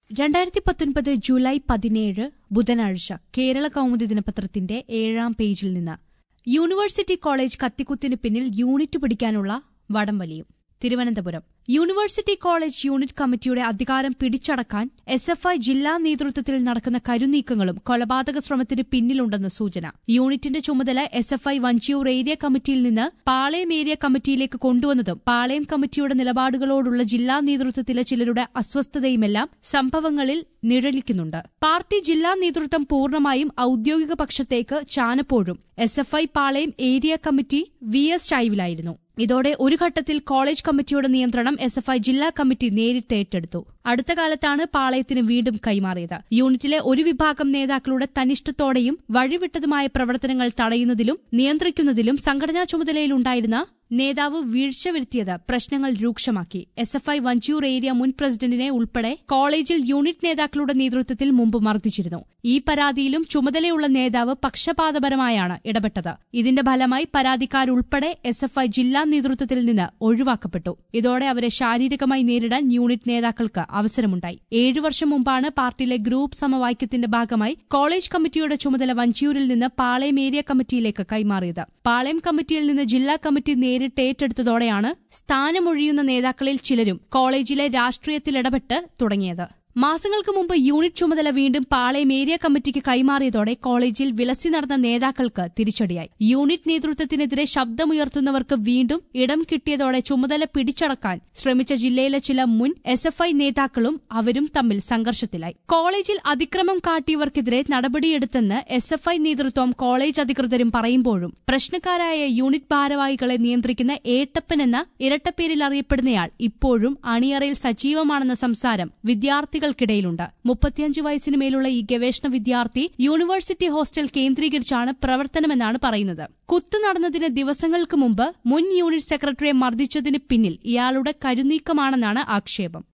രണ്ടായിരത്തി പത്തൊൻപത് ജൂലൈ പതിനേഴ് ബുധനാഴ്ച കേരള കൗമുദി ദിനപത്രത്തിന്റെ ഏഴാം പേജിൽ നിന്ന് യൂണിവേഴ്സിറ്റി കോളേജ് കത്തിക്കുത്തിന് പിന്നിൽ യൂണിറ്റ് പിടിക്കാനുള്ള വടംവലിയും തിരുവനന്തപുരം യൂണിവേഴ്സിറ്റി കോളേജ് യൂണിറ്റ് കമ്മിറ്റിയുടെ അധികാരം പിടിച്ചടക്കാൻ എസ് എഫ് ഐ ജില്ലാ നേതൃത്വത്തിൽ നടക്കുന്ന കരുനീക്കങ്ങളും കൊലപാതക ശ്രമത്തിന് പിന്നിലുണ്ടെന്ന് സൂചന യൂണിറ്റിന്റെ ചുമതല S F I Vanchiyoor area കമ്മിറ്റിയിൽ നിന്ന് പാളയം ഏരിയ കമ്മിറ്റിയിലേക്ക് കൊണ്ടുവന്നതും പാളയം കമ്മിറ്റിയുടെ നിലപാടുകളോടുള്ള ജില്ലാ നേതൃത്വത്തിലെ ചിലരുടെ അസ്വസ്ഥതയുമെല്ലാം സംഭവങ്ങളിൽ നിഴലിക്കുന്നുണ്ട് പാർട്ടി ജില്ലാ നേതൃത്വം പൂർണ്ണമായും ഔദ്യോഗിക പക്ഷത്തേക്ക് ചാനപ്പോഴും S F I Palayam area committee V S ചൈവിലായിരുന്നു ഇതോടെ ഒരു ഘട്ടത്തിൽ കോളേജ് കമ്മിറ്റിയുടെ നിയന്ത്രണം എസ് എഫ് ഐ ജില്ലാ കമ്മിറ്റി നേരിട്ട് ഏറ്റെടുത്തു അടുത്ത കാലത്താണ് പാളയത്തിന് വീണ്ടും കൈമാറിയത് യൂണിറ്റിലെ ഒരു വിഭാഗം നേതാക്കളുടെ തനിഷ്ടത്തോടെയും വഴിവിട്ടതുമായ പ്രവർത്തനങ്ങൾ തടയുന്നതിലും നിയന്ത്രിക്കുന്നതിലും സംഘടനാ ചുമതലയിലുണ്ടായിരുന്ന നേതാവ് വീഴ്ച വരുത്തിയത് പ്രശ്നങ്ങൾ രൂക്ഷമാക്കി S F I Vanchiyoor area മുൻ പ്രസിഡന്റിനെ ഉൾപ്പെടെ കോളേജിൽ യൂണിറ്റ് നേതാക്കളുടെ നേതൃത്വത്തിൽ മുമ്പ് മർദ്ദിച്ചിരുന്നു ഈ പരാതിയിലും ചുമതലയുള്ള നേതാവ് പക്ഷപാതപരമായാണ് ഇടപെട്ടത് ഇതിന്റെ ഫലമായി പരാതിക്കാരുൾപ്പെടെ എസ് എഫ് ഐ ജില്ലാ നേതൃത്വത്തിൽ നിന്ന് ഒഴിവാക്കപ്പെട്ടു ഇതോടെ അവരെ ശാരീരികമായി നേരിടാൻ യൂണിറ്റ് നേതാക്കൾക്ക് അവസരമുണ്ടായി ഏഴു വർഷം മുമ്പാണ് പാർട്ടിയിലെ ഗ്രൂപ്പ് സമവാക്യത്തിന്റെ ഭാഗമായി കോളേജ് കമ്മിറ്റിയുടെ ചുമതല വഞ്ചിയൂരിൽ നിന്ന് പാളയം ഏരിയ കമ്മിറ്റിയിലേക്ക് കൈമാറിയത് പാളയം കമ്മിറ്റിയിൽ നിന്ന് ജില്ലാ കമ്മിറ്റി നേരിട്ട് ഏറ്റെടുത്തതോടെയാണ് സ്ഥാനമൊഴിയുന്ന നേതാക്കളിൽ ചിലരും കോളേജിലെ രാഷ്ട്രീയത്തിൽ ഇടപെട്ട് തുടങ്ങിയത് മാസങ്ങൾക്ക് മുമ്പ് യൂണിറ്റ് ചുമതല വീണ്ടും പാളയം ഏരിയ കമ്മിറ്റിക്ക് കൈമാറിയതോടെ കോളേജിൽ വിലസി നടന്ന നേതാക്കൾക്ക് തിരിച്ചടിയായി യൂണിറ്റ് നേതൃത്വത്തിനെതിരെ ശബ്ദമുയർത്തുന്നവർക്ക് വീണ്ടും ഇടം കിട്ടിയതോടെ ചുമതല പിടിച്ചടക്കാൻ ശ്രമിച്ച ജില്ലയിലെ ചില മുൻ എസ് എഫ് ഐ നേതാക്കളും അവരും തമ്മിൽ സംഘർഷത്തിലായി കോളേജിൽ അതിക്രമം കാട്ടിയവർക്കെതിരെ നടപടിയെടുത്തെന്ന് എസ് എഫ് ഐ നേതൃത്വം കോളേജ് അധികൃതരും പറയുമ്പോഴും പ്രശ്നക്കാരായ യൂണിറ്റ് ഭാരവാഹികളെ നിയന്ത്രിക്കുന്ന ഏട്ടപ്പൻ എന്ന ഇരട്ടപ്പേരിൽ അറിയപ്പെടുന്നയാൾ ഇപ്പോഴും അണിയറയിൽ സജീവമാണെന്ന സംസാരം വിദ്യാർത്ഥികൾക്കിടയിലുണ്ട് മുപ്പത്തിയഞ്ച് വയസ്സിന് മേലുള്ള ഈ ഗവേഷണ വിദ്യാർത്ഥി യൂണിവേഴ്സിറ്റി ഹോസ്റ്റൽ കേന്ദ്രീകരിച്ചാണ് പ്രവർത്തനമെന്നാണ് പറയുന്നത് കുത്തു നടന്നതിന് ദിവസങ്ങൾക്ക് മുമ്പ് മുൻ യൂണിറ്റ് സെക്രട്ടറിയെ മർദ്ദിച്ചതിന് പിന്നിൽ ഇയാളുടെ കരുനീക്കമാണെന്നാണ് ആക്ഷേപം